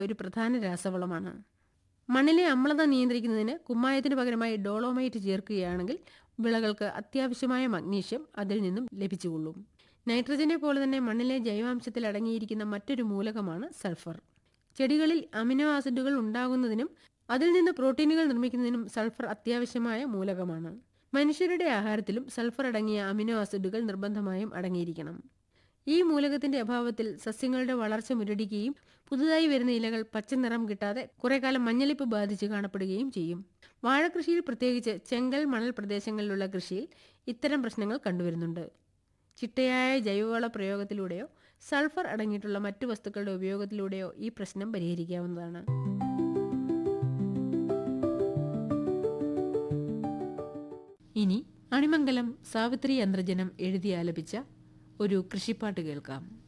ഒരു പ്രധാന രാസവളമാണ് മണ്ണിലെ അമ്ലത നിയന്ത്രിക്കുന്നതിന് കുമ്മായത്തിന് പകരമായി ഡോളോമൈറ്റ് ചേർക്കുകയാണെങ്കിൽ വിളകൾക്ക് അത്യാവശ്യമായ മഗ്നീഷ്യം അതിൽ നിന്നും ലഭിച്ചുകൊള്ളും നൈട്രജനെ പോലെ തന്നെ മണ്ണിലെ ജൈവാംശത്തിൽ അടങ്ങിയിരിക്കുന്ന മറ്റൊരു മൂലകമാണ് സൾഫർ ചെടികളിൽ അമിനോ ആസിഡുകൾ ഉണ്ടാകുന്നതിനും അതിൽ നിന്ന് പ്രോട്ടീനുകൾ നിർമ്മിക്കുന്നതിനും സൾഫർ അത്യാവശ്യമായ മൂലകമാണ് മനുഷ്യരുടെ ആഹാരത്തിലും സൾഫർ അടങ്ങിയ അമിനോ ആസിഡുകൾ നിർബന്ധമായും അടങ്ങിയിരിക്കണം ഈ മൂലകത്തിന്റെ അഭാവത്തിൽ സസ്യങ്ങളുടെ വളർച്ച മുരടിക്കുകയും പുതുതായി വരുന്ന ഇലകൾ പച്ച നിറം കിട്ടാതെ കുറെ കാലം മഞ്ഞളിപ്പ് ബാധിച്ച് കാണപ്പെടുകയും ചെയ്യും വാഴകൃഷിയിൽ പ്രത്യേകിച്ച് ചെങ്കൽ മണൽ പ്രദേശങ്ങളിലുള്ള കൃഷിയിൽ ഇത്തരം പ്രശ്നങ്ങൾ കണ്ടുവരുന്നുണ്ട് ചിട്ടയായ ജൈവവള പ്രയോഗത്തിലൂടെയോ സൾഫർ അടങ്ങിയിട്ടുള്ള മറ്റു വസ്തുക്കളുടെ ഉപയോഗത്തിലൂടെയോ ഈ പ്രശ്നം പരിഹരിക്കാവുന്നതാണ് ഇനി അണിമംഗലം സാവിത്രി ചന്ദ്രജനം എഴുതി ആലപിച്ച ഒരു കൃഷിപ്പാട്ട് കേൾക്കാം